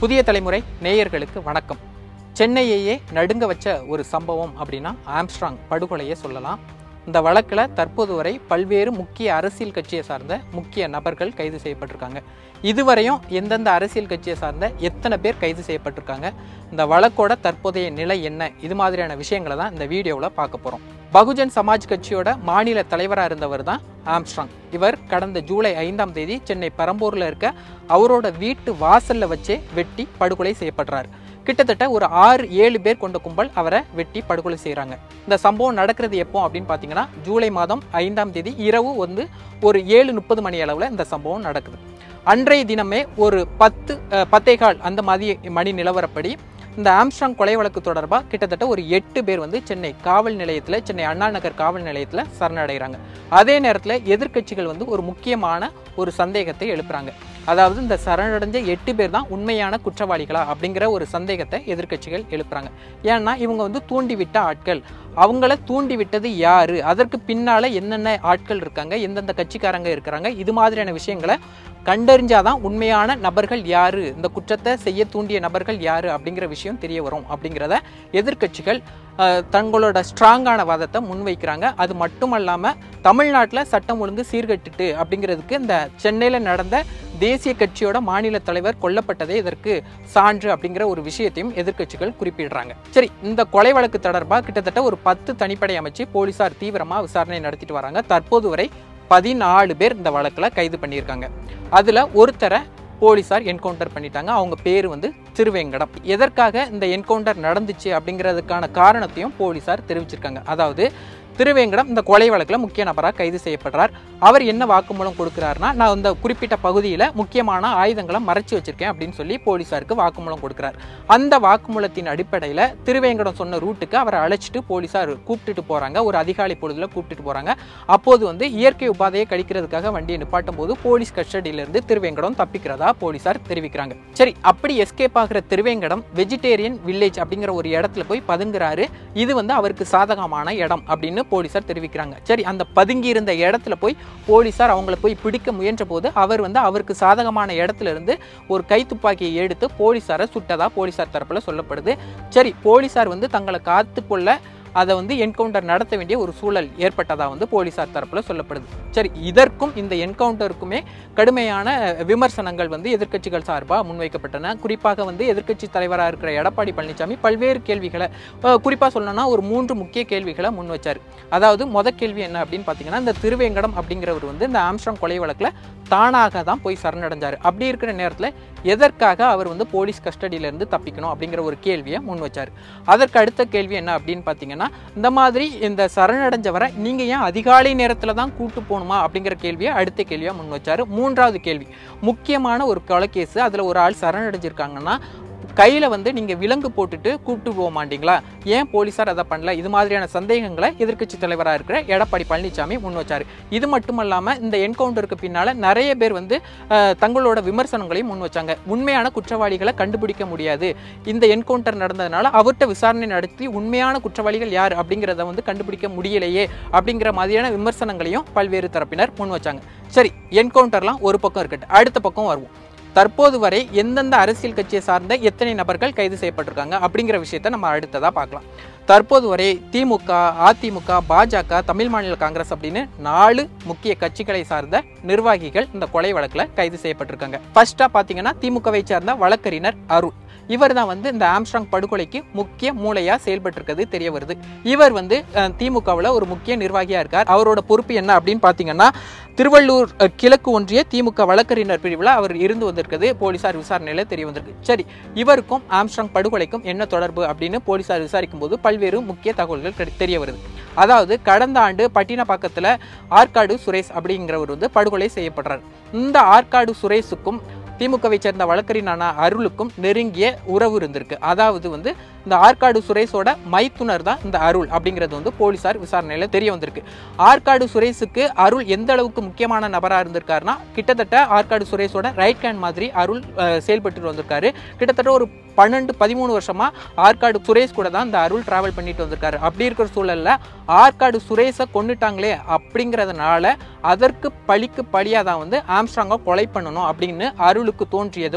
புதிய தலைமுறை நேயர்களுக்கு வணக்கம் சென்னையையே நடுங்க வச்ச ஒரு சம்பவம் அப்படின்னா ஆம்ஸ்ட்ராங் படுகொலையை சொல்லலாம் இந்த வழக்கில் தற்போது வரை பல்வேறு முக்கிய அரசியல் கட்சியை சார்ந்த முக்கிய நபர்கள் கைது செய்யப்பட்டிருக்காங்க இதுவரையும் எந்தெந்த அரசியல் கட்சியை சார்ந்த எத்தனை பேர் கைது செய்யப்பட்டிருக்காங்க இந்த வழக்கோட தற்போதைய நிலை என்ன இது மாதிரியான விஷயங்களை தான் இந்த வீடியோவில் பார்க்க போகிறோம் பகுஜன் சமாஜ் கட்சியோட மாநில தலைவராக இருந்தவர் தான் ஆம்ஸ்ட்ராங் இவர் கடந்த ஜூலை ஐந்தாம் தேதி சென்னை பரம்பூரில் இருக்க அவரோட வீட்டு வாசல்ல வச்சே வெட்டி படுகொலை செய்யப்படுறாரு கிட்டத்தட்ட ஒரு ஆறு ஏழு பேர் கொண்ட கும்பல் அவரை வெட்டி படுகொலை செய்கிறாங்க இந்த சம்பவம் நடக்கிறது எப்போ அப்படின்னு பார்த்தீங்கன்னா ஜூலை மாதம் ஐந்தாம் தேதி இரவு வந்து ஒரு ஏழு முப்பது மணி அளவில் இந்த சம்பவம் நடக்குது அன்றைய தினமே ஒரு பத்து அஹ், பத்தே கால் அந்த மதிய மணி நிலவரப்படி இந்த ஆம்ஸ்ட்ராங் கொலை வழக்கு தொடர்பாக கிட்டத்தட்ட ஒரு எட்டு பேர் வந்து சென்னை காவல் நிலையத்தில் சென்னை அண்ணா நகர் காவல் நிலையத்தில் சரணடைகிறாங்க அதே நேரத்தில் எதிர்க்கட்சிகள் வந்து ஒரு முக்கியமான ஒரு சந்தேகத்தை எழுப்புறாங்க அதாவது இந்த சரணடைஞ்ச எட்டு பேர் தான் உண்மையான குற்றவாளிகளா அப்படிங்கிற ஒரு சந்தேகத்தை எதிர்க்கட்சிகள் எழுப்புறாங்க ஏன்னா இவங்க வந்து தூண்டிவிட்ட ஆட்கள் அவங்கள தூண்டி விட்டது யாரு அதற்கு பின்னால என்னென்ன ஆட்கள் இருக்காங்க எந்தெந்த கட்சிக்காரங்க இருக்கிறாங்க இது மாதிரியான விஷயங்களை கண்டறிஞ்சாதான் உண்மையான நபர்கள் யாரு இந்த குற்றத்தை செய்ய தூண்டிய நபர்கள் யாரு அப்படிங்கிற விஷயம் தெரிய வரும் அப்படிங்கிறத எதிர்க்கட்சிகள் அஹ், தங்களோட ஸ்ட்ராங்கான வாதத்தை முன்வைக்கிறாங்க அது மட்டுமல்லாம தமிழ்நாட்டில் சட்டம் ஒழுங்கு சீர்கட்டுட்டு அப்படிங்கிறதுக்கு இந்த சென்னையில் நடந்த தேசிய கட்சியோட மாநில தலைவர் கொல்லப்பட்டதே இதற்கு சான்று அப்படிங்கிற ஒரு விஷயத்தையும் எதிர்க்கட்சிகள் குறிப்பிடுறாங்க சரி இந்த கொலை வழக்கு தொடர்பாக கிட்டத்தட்ட ஒரு பத்து தனிப்படை அமைச்சு போலீசார் தீவிரமா விசாரணை நடத்திட்டு வராங்க தற்போது வரை பதினாலு பேர் இந்த வழக்கில் கைது பண்ணியிருக்காங்க அதில் ஒருத்தரை போலீசார் என்கவுண்டர் பண்ணிட்டாங்க அவங்க பேர் வந்து திருவேங்கடம் எதற்காக இந்த என்கவுண்டர் நடந்துச்சு அப்படிங்கிறதுக்கான காரணத்தையும் போலீசார் தெரிவிச்சிருக்காங்க அதாவது திருவேங்கடம் இந்த கொலை வழக்கில் முக்கிய நபராக கைது செய்யப்படுறார் அவர் என்ன வாக்குமூலம் கொடுக்குறாருன்னா நான் இந்த குறிப்பிட்ட பகுதியில் முக்கியமான ஆயுதங்களை மறைச்சு வச்சிருக்கேன் அப்படின்னு சொல்லி போலீசாருக்கு வாக்குமூலம் கொடுக்குறார் அந்த வாக்குமூலத்தின் அடிப்படையில் திருவேங்கடம் சொன்ன ரூட்டுக்கு அவரை அழைச்சிட்டு போலீசார் கூப்பிட்டுட்டு போகிறாங்க ஒரு அதிகாலை பொழுதுல கூப்பிட்டுட்டு போகிறாங்க அப்போது வந்து இயற்கை உபாதையை கழிக்கிறதுக்காக வண்டியை நிப்பாட்டும் போது போலீஸ் கஸ்டடியிலிருந்து திருவேங்கடம் தப்பிக்கிறதா போலீசார் தெரிவிக்கிறாங்க சரி அப்படி எஸ்கேப் ஆகிற திருவேங்கடம் வெஜிடேரியன் வில்லேஜ் அப்படிங்கிற ஒரு இடத்துல போய் பதுங்குறாரு இது வந்து அவருக்கு சாதகமான இடம் அப்படின்னு போலீசார் தெரிவிக்கிறாங்க சரி அந்த பதுங்கி இருந்த இடத்துல போய் போலீசார் அவங்கள போய் பிடிக்க முயன்ற போது அவர் வந்து அவருக்கு சாதகமான இடத்துல இருந்து ஒரு கைத்துப்பாக்கியை எடுத்து போலீசாரை சுட்டதா போலீசார் தரப்புல சொல்லப்படுது சரி போலீசார் வந்து தங்களை காத்துக்கொள்ள அதை வந்து என்கவுண்டர் நடத்த வேண்டிய ஒரு சூழல் ஏற்பட்டதா வந்து போலீசார் தரப்புல சொல்லப்படுது சரி இதற்கும் இந்த என்கவுண்டருக்குமே கடுமையான விமர்சனங்கள் வந்து எதிர்க்கட்சிகள் சார்பாக முன்வைக்கப்பட்டன குறிப்பாக வந்து எதிர்க்கட்சி தலைவராக இருக்கிற எடப்பாடி பழனிசாமி பல்வேறு கேள்விகளை அஹ், குறிப்பா சொல்லணும்னா ஒரு மூன்று முக்கிய கேள்விகளை முன் வச்சார் அதாவது முத கேள்வி என்ன அப்படின்னு பார்த்தீங்கன்னா இந்த திருவேங்கடம் அப்படிங்கிறவர் வந்து இந்த ஆம்ஸ்ட்ராங் கொலை வழக்கில் தானாக தான் போய் சரணடைஞ்சார் அப்படி இருக்கிற நேரத்தில் எதற்காக அவர் வந்து போலீஸ் கஸ்டடியில இருந்து தப்பிக்கணும் அப்படிங்கிற ஒரு கேள்வியை முன் வச்சார் அதற்கு அடுத்த கேள்வி என்ன அப்படின்னு பார்த்தீங்கன்னா இந்த மாதிரி இந்த சரணடைஞ்சவரை நீங்க ஏன் அதிகாலை நேரத்தில் தான் கூட்டு போகணுமா அப்படிங்கிற கேள்வியை அடுத்த கேள்வியாக முன் வச்சாரு மூன்றாவது கேள்வி முக்கியமான ஒரு கொலை கேஸ் அதில் ஒரு ஆள் சரணடைஞ்சிருக்காங்கன்னா கையில் வந்து நீங்கள் விலங்கு போட்டுட்டு கூப்பிட்டு போக மாட்டீங்களா ஏன் போலீஸார் அதை பண்ணல இது மாதிரியான சந்தேகங்களை எதிர்க்கட்சி தலைவராக இருக்கிற எடப்பாடி பழனிசாமி முன் வச்சார் இது மட்டும் இல்லாமல் இந்த என்கவுண்டருக்கு பின்னால் நிறைய பேர் வந்து அஹ், தங்களோட விமர்சனங்களையும் முன் வச்சாங்க உண்மையான குற்றவாளிகளை கண்டுபிடிக்க முடியாது இந்த என்கவுண்டர் நடந்ததுனால அவர்கிட்ட விசாரணை நடத்தி உண்மையான குற்றவாளிகள் யார் அப்படிங்கிறத வந்து கண்டுபிடிக்க முடியலையே அப்படிங்கிற மாதிரியான விமர்சனங்களையும் பல்வேறு தரப்பினர் முன் வச்சாங்க சரி என்கவுண்டர்லாம் ஒரு பக்கம் இருக்கட்டும் அடுத்த பக்கம் வருவோம் தற்போது வரை எந்தெந்த அரசியல் கட்சியை சார்ந்த எத்தனை நபர்கள் கைது செய்யப்பட்டிருக்காங்க அப்படிங்கிற விஷயத்தை நம்ம அடுத்ததாக பார்க்கலாம் தற்போது வரை திமுக அதிமுக பாஜக தமிழ் மாநில காங்கிரஸ் அப்படின்னு நாலு முக்கிய கட்சிகளை சார்ந்த நிர்வாகிகள் இந்த கொலை வழக்கில் கைது செய்யப்பட்டிருக்காங்க ஃபர்ஸ்டா பார்த்தீங்கன்னா திமுகவை சார்ந்த வழக்கறிஞர் அருள் இவர் தான் வந்து இந்த ஆம்ஸ்ட்ராங் படுகொலைக்கு முக்கிய மூளையா செயல்பட்டு இருக்கிறது தெரிய வருது இவர் வந்து திமுகவில் ஒரு முக்கிய நிர்வாகியா இருக்கார் அவரோட பொறுப்பு என்ன அப்படின்னு பார்த்தீங்கன்னா திருவள்ளூர் அஹ், கிழக்கு ஒன்றிய திமுக வழக்கறிஞர் பிரிவில் அவர் இருந்து வந்திருக்கிறது போலீசார் விசாரணையில் தெரிய வந்திருக்கு சரி இவருக்கும் ஆம்ஸ்ட்ராங் படுகொலைக்கும் என்ன தொடர்பு அப்படின்னு போலீசார் விசாரிக்கும் போது பல்வேறு முக்கிய தகவல்கள் கிடை- தெரிய வருது அதாவது கடந்த ஆண்டு பட்டினப்பாக்கத்தில் ஆற்காடு சுரேஷ் அப்படிங்கிறவர் வந்து படுகொலை செய்யப்படுறார் இந்த ஆற்காடு சுரேஷுக்கும் திமுகவை சேர்ந்த வழக்கறிஞரான அருளுக்கும் நெருங்கிய உறவு இருந்திருக்கு அதாவது வந்து இந்த ஆற்காடு சுரேஷோட மைத்துனர் தான் இந்த அருள் அப்படிங்கிறது வந்து போலீசார் விசாரணையில் தெரிய வந்திருக்கு ஆற்காடு சுரேஷுக்கு அருள் எந்த அளவுக்கு முக்கியமான நபராக இருந்திருக்காருன்னா கிட்டத்தட்ட ஆற்காடு சுரேஷோட ரைட் ஹேண்ட் மாதிரி அருள் அஹ், செயல்பட்டு வந்திருக்காரு கிட்டத்தட்ட ஒரு பன்னெண்டு பதிமூணு வருஷமா ஆற்காடு சுரேஷ் கூட தான் இந்த அருள் டிராவல் பண்ணிட்டு வந்திருக்காரு அப்படி இருக்கிற சூழல்ல ஆற்காடு சுரேஷை கொன்னுட்டாங்களே அப்படிங்கிறதுனால அதற்கு பழிக்கு பழியாக தான் வந்து ஆம்ஸ்ட்ராங்கை கொலை பண்ணணும் அப்படின்னு அருளுக்கு தோன்றியதும்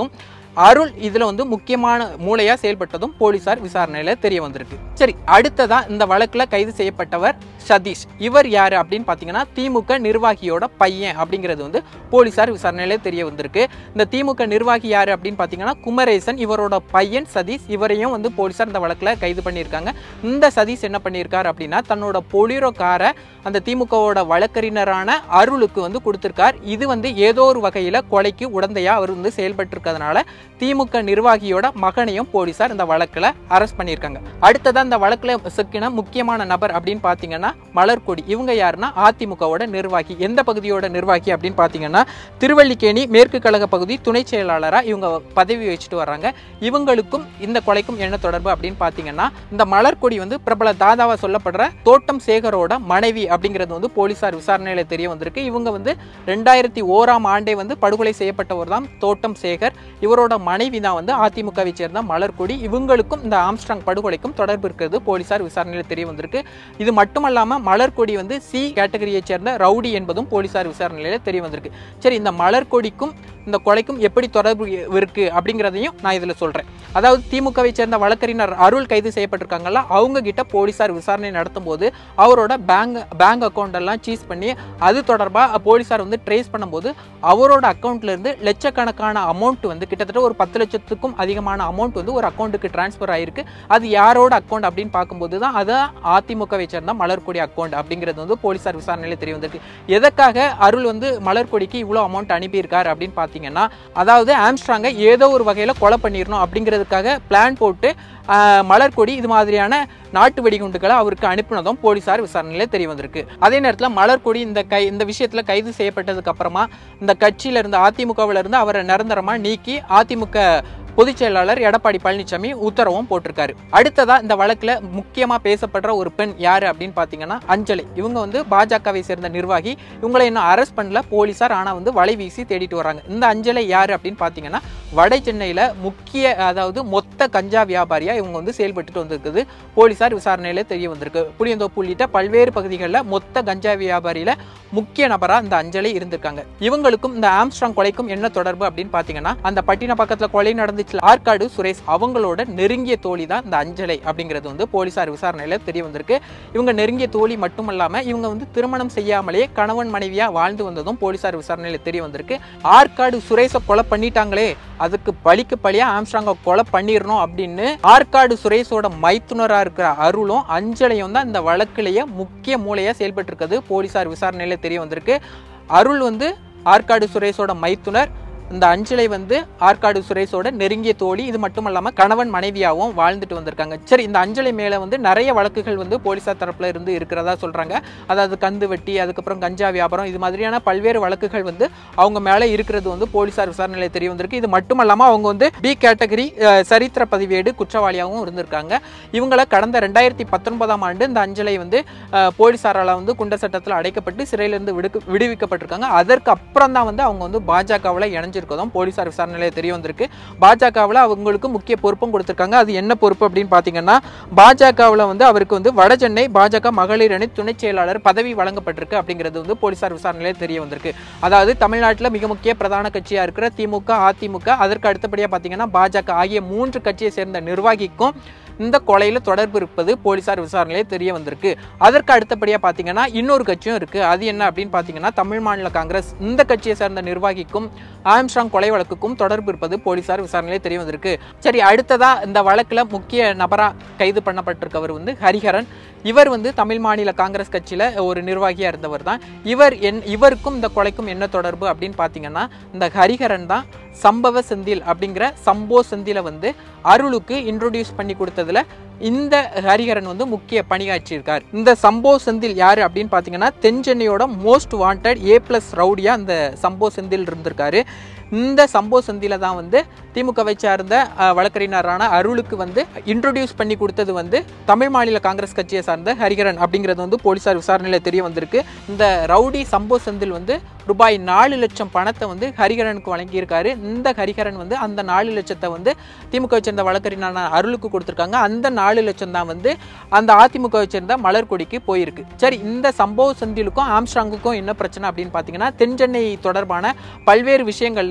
அருள் இதுல வந்து முக்கியமான மூளையா செயல்பட்டதும் போலீசார் விசாரணையில தெரிய வந்திருக்கு சரி அடுத்ததா இந்த வழக்குல கைது செய்யப்பட்டவர் சதீஷ் இவர் யாரு அப்படின்னு பாத்தீங்கன்னா திமுக நிர்வாகியோட பையன் அப்படிங்கிறது வந்து போலீசார் விசாரணையில தெரிய வந்திருக்கு இந்த திமுக நிர்வாகி யாரு அப்படின்னு பாத்தீங்கன்னா குமரேசன் இவரோட பையன் சதீஷ் இவரையும் வந்து போலீசார் இந்த வழக்குல கைது பண்ணியிருக்காங்க இந்த சதீஷ் என்ன பண்ணியிருக்காரு அப்படின்னா தன்னோட பொலிரோ காரை அந்த திமுகவோட வழக்கறிஞரான அருளுக்கு வந்து கொடுத்திருக்கார் இது வந்து ஏதோ ஒரு வகையில கொலைக்கு உடந்தையா அவர் வந்து செயல்பட்டு இருக்கிறதுனால திமுக நிர்வாகியோட மகனையும் போலீசார் இந்த வழக்குல அரெஸ்ட் பண்ணியிருக்காங்க அடுத்ததா இந்த வழக்குல சிக்கின முக்கியமான நபர் அப்படின்னு பாத்தீங்கன்னா மலர்கொடி இவங்க யாருன்னா அதிமுகவோட நிர்வாகி எந்த பகுதியோட நிர்வாகி அப்படின்னு பாத்தீங்கன்னா திருவல்லிக்கேணி மேற்கு கழக பகுதி துணை செயலாளரா இவங்க பதவி வச்சுட்டு வர்றாங்க இவங்களுக்கும் இந்த கொலைக்கும் என்ன தொடர்பு அப்படின்னு பாத்தீங்கன்னா இந்த மலர்கொடி வந்து பிரபல தாதாவா சொல்லப்படுற தோட்டம் சேகரோட மனைவி அப்படிங்கிறது வந்து போலீசார் விசாரணையில தெரிய வந்திருக்கு இவங்க வந்து ரெண்டாயிரத்தி ஓராம் ஆண்டே வந்து படுகொலை செய்யப்பட்டவர் தான் தோட்டம் சேகர் இவரோட மனைவி தான் வந்து அதிமுகவை சேர்ந்த மலர்கொடி இவங்களுக்கும் இந்த ஆம்ஸ்ட்ராங் படுகொலைக்கும் தொடர்பு இருக்கிறது போலீசார் விசாரணையில் தெரிய வந்திருக்கு இது மட்டுமல்லாம மலர்கொடி வந்து சி கேட்டகரியை சேர்ந்த ரவுடி என்பதும் போலீசார் விசாரணையில தெரிய வந்திருக்கு சரி இந்த மலர்கொடிக்கும் இந்த கொலைக்கும் எப்படி தொடர்பு இருக்கு அப்படிங்கிறதையும் நான் இதுல சொல்றேன் அதாவது திமுகவை சேர்ந்த வழக்கறிஞர் அருள் கைது செய்யப்பட்டிருக்காங்கல்ல அவங்க கிட்ட போலீசார் விசாரணை நடத்தும் போது அவரோட பேங்க் பேங்க் அக்கௌண்ட் எல்லாம் சீஸ் பண்ணி அது தொடர்பாக போலீசார் வந்து ட்ரேஸ் பண்ணும்போது அவரோட அக்கௌண்ட்ல இருந்து லட்சக்கணக்கான அமௌண்ட் வந்து கிட்டத்தட்ட ஒரு பத்து லட்சத்துக்கும் அதிகமான அமௌண்ட் வந்து ஒரு அக்கௌண்ட்டுக்கு டிரான்ஸ்ஃபர் ஆயிருக்கு அது யாரோட அக்கௌண்ட் அப்படின்னு பார்க்கும்போது தான் அது அதிமுகவை சேர்ந்த மலர்கொடி அக்கௌண்ட் அப்படிங்கிறது வந்து போலீசார் விசாரணையில தெரிய வந்திருக்கு எதற்காக அருள் வந்து மலர்கொடிக்கு இவ்வளோ அமௌண்ட் அனுப்பியிருக்காரு அப்படின்னு பார்த்தீங்கன்னா அதாவது ஆம்ஸ்ட்ராங்கை ஏதோ ஒரு வகையில் கொலை பண்ணிடணும் அப்படிங்கிறதுக்காக பிளான் போட்டு ஆஹ், மலர்கொடி இது மாதிரியான நாட்டு வெடிகுண்டுகளை அவருக்கு அனுப்பினதும் போலீசார் விசாரணையில தெரிய வந்திருக்கு அதே நேரத்தில் மலர்கொடி இந்த கை இந்த விஷயத்துல கைது செய்யப்பட்டதுக்கு அப்புறமா இந்த கட்சியில இருந்து அதிமுகவில் இருந்து அவரை நிரந்தரமா நீக்கி அதிமுக பொதுச் செயலாளர் எடப்பாடி பழனிசாமி உத்தரவும் போட்டிருக்காரு அடுத்ததா இந்த வழக்குல முக்கியமா பேசப்படுற ஒரு பெண் யாரு அப்படின்னு பாத்தீங்கன்னா அஞ்சலி இவங்க வந்து பாஜகவை சேர்ந்த நிர்வாகி இவங்களை இன்னும் அரெஸ்ட் பண்ணல போலீசார் ஆனா வந்து வலை வீசி தேடிட்டு வராங்க இந்த அஞ்சலை யாரு அப்படின்னு பாத்தீங்கன்னா வட சென்னையில முக்கிய அதாவது மொத்த கஞ்சா வியாபாரியா இவங்க வந்து செயல்பட்டுட்டு வந்திருக்குது போலீசார் விசாரணையில தெரிய வந்திருக்கு புளியந்தோப்பு உள்ளிட்ட பல்வேறு பகுதிகளில் மொத்த கஞ்சா வியாபாரியில முக்கிய நபரா இந்த அஞ்சலி இருந்திருக்காங்க இவங்களுக்கும் இந்த ஆம்ஸ்ட்ராங் கொலைக்கும் என்ன தொடர்பு அப்படின்னு பாத்தீங்கன்னா அந்த பட்டின பக்கத்துல கொலை நடந்துச்சு ஆற்காடு சுரேஷ் அவங்களோட நெருங்கிய தோழி தான் இந்த அஞ்சலை அப்படிங்கிறது வந்து போலீசார் விசாரணையில தெரிய வந்திருக்கு இவங்க நெருங்கிய தோழி மட்டுமல்லாம இவங்க வந்து திருமணம் செய்யாமலே கணவன் மனைவியா வாழ்ந்து வந்ததும் போலீசார் விசாரணையில தெரிய வந்திருக்கு ஆற்காடு சுரேஷை கொலை பண்ணிட்டாங்களே அதுக்கு பழிக்கு பழியா ஆம்ஸ்ட்ராங்கை கொலை பண்ணிடணும் அப்படின்னு ஆற்காடு சுரேஷோட மைத்துனரா இருக்கிற அருளும் அஞ்சலையும் தான் இந்த வழக்கிலேயே முக்கிய மூலையா செயல்பட்டு இருக்குது போலீசார் விசாரணையில தெரிய வந்திருக்கு அருள் வந்து ஆற்காடு சுரேஷோட மைத்துனர் இந்த அஞ்சலை வந்து ஆற்காடு சுரேஷோட நெருங்கிய தோழி இது மட்டும் இல்லாம கணவன் மனைவியாகவும் வாழ்ந்துட்டு வந்திருக்காங்க சரி இந்த அஞ்சலை மேல வந்து நிறைய வழக்குகள் வந்து போலீசார் தரப்புல இருந்து இருக்கிறதா சொல்றாங்க அதாவது கந்து வெட்டி அதுக்கப்புறம் கஞ்சா வியாபாரம் இது மாதிரியான பல்வேறு வழக்குகள் வந்து அவங்க மேல இருக்கிறது வந்து போலீசார் விசாரணையில தெரிய வந்திருக்கு இது மட்டும் இல்லாம அவங்க வந்து பி கேட்டகரி அஹ், சரித்திர பதிவேடு குற்றவாளியாகவும் இருந்திருக்காங்க இவங்கள கடந்த ரெண்டாயிரத்தி பத்தொன்பதாம் ஆண்டு இந்த அஞ்சலை வந்து அஹ், போலீசாரால வந்து குண்ட சட்டத்தில் அடைக்கப்பட்டு சிறையிலிருந்து விடுக்கு விடுவிக்கப்பட்டிருக்காங்க அதற்கு அப்புறம் தான் வந்து அவங்க வந்து பாஜகவில் இணைஞ்சிருக்கதும் போலீசார் விசாரணையில தெரிய வந்திருக்கு பாஜகவில் அவங்களுக்கு முக்கிய பொறுப்பும் கொடுத்திருக்காங்க அது என்ன பொறுப்பு அப்படின்னு பார்த்தீங்கன்னா பாஜகவில் வந்து அவருக்கு வந்து வடசென்னை பாஜக மகளிர் அணி துணை செயலாளர் பதவி வழங்கப்பட்டிருக்கு அப்படிங்கிறது வந்து போலீசார் விசாரணையில தெரிய வந்திருக்கு அதாவது தமிழ்நாட்டில் மிக முக்கிய பிரதான கட்சியாக இருக்கிற திமுக அதிமுக அதற்கு அடுத்தபடியாக பார்த்தீங்கன்னா பாஜக ஆகிய மூன்று கட்சியை சேர்ந்த நிர்வாகிக்கும் இந்த கொலையில் தொடர்பு இருப்பது போலீசார் விசாரணையிலே தெரிய வந்திருக்கு அதற்கு அடுத்தபடியாக பார்த்தீங்கன்னா இன்னொரு கட்சியும் இருக்குது அது என்ன அப்படின்னு பார்த்தீங்கன்னா தமிழ் மாநில காங்கிரஸ் இந்த கட்சியை சேர்ந்த நிர்வாகிக்கும் ஆம்ஸ்ட்ராங் கொலை வழக்குக்கும் தொடர்பு இருப்பது போலீசார் விசாரணையிலே தெரிய வந்திருக்கு சரி அடுத்ததா இந்த வழக்கில் முக்கிய நபராக கைது பண்ணப்பட்டிருக்கவர் வந்து ஹரிஹரன் இவர் வந்து தமிழ் மாநில காங்கிரஸ் கட்சியில் ஒரு நிர்வாகியாக இருந்தவர் தான் இவர் என் இவருக்கும் இந்த கொலைக்கும் என்ன தொடர்பு அப்படின்னு பார்த்தீங்கன்னா இந்த ஹரிஹரன் தான் சம்பவ செந்தில் அப்படிங்கிற சம்போ செந்திலை வந்து அருளுக்கு இன்ட்ரோடியூஸ் பண்ணி கொடுத்ததுல இந்த ஹரிஹரன் வந்து முக்கிய பணியாற்றியிருக்கார் இந்த சம்போ செந்தில் யாரு அப்படின்னு பார்த்தீங்கன்னா தென் சென்னையோட மோஸ்ட் வாண்டட் ஏ பிளஸ் ரவுடியா இந்த சம்போ செந்தில் இருந்திருக்காரு இந்த சம்போ செந்தில தான் வந்து திமுகவை சார்ந்த அஹ், வழக்கறிஞரான அருளுக்கு வந்து இன்ட்ரோடியூஸ் பண்ணி கொடுத்தது வந்து தமிழ் மாநில காங்கிரஸ் கட்சியை சார்ந்த ஹரிஹரன் அப்படிங்கிறது வந்து போலீசார் விசாரணையில் தெரிய வந்திருக்கு இந்த ரவுடி சம்போ செந்தில் வந்து ரூபாய் நாலு லட்சம் பணத்தை வந்து ஹரிஹரனுக்கு வழங்கியிருக்காரு இந்த ஹரிஹரன் வந்து அந்த நாலு லட்சத்தை வந்து திமுகவை சேர்ந்த வழக்கறிஞரான அருளுக்கு கொடுத்துருக்காங்க அந்த நாலு லட்சம் தான் வந்து அந்த அதிமுகவை சேர்ந்த மலர்கொடிக்கு போயிருக்கு சரி இந்த சம்பவ செந்திலுக்கும் ஆம்ஸ்ட்ராங்குக்கும் என்ன பிரச்சனை அப்படின்னு பார்த்தீங்கன்னா தென் சென்னை தொடர்பான பல்வேறு விஷயங்களில்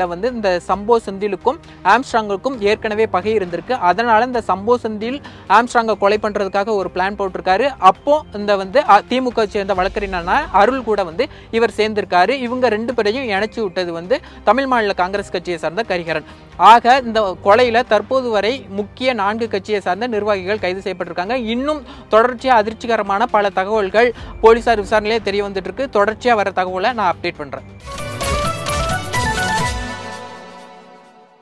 வந்து இந்த சம்போ செந்திலுக்கும் ஆம்ஸ்ட்ராங்குக்கும் ஏற்கனவே பகை இருந்திருக்கு அதனால இந்த சம்போ செந்தில் ஆம்ஸ்ட்ராங்கை கொலை பண்றதுக்காக ஒரு பிளான் போட்டிருக்காரு அப்போ இந்த வந்து அ, திமுக சேர்ந்த வழக்கறிஞரான அருள் கூட வந்து இவர் சேர்ந்திருக்காரு இவங்க ரெண்டு பேரையும் இணைச்சு விட்டது வந்து தமிழ் மாநில காங்கிரஸ் கட்சியை சார்ந்த கரிகரன் ஆக இந்த கொலையில தற்போது வரை முக்கிய நான்கு கட்சியை சார்ந்த நிர்வாகிகள் கைது செய்யப்பட்டிருக்காங்க இன்னும் தொடர்ச்சியா அதிர்ச்சிகரமான பல தகவல்கள் போலீசார் விசாரணையிலே தெரிய வந்துட்டு இருக்கு தொடர்ச்சியா வர தகவலை நான் அப்டேட் பண்றேன்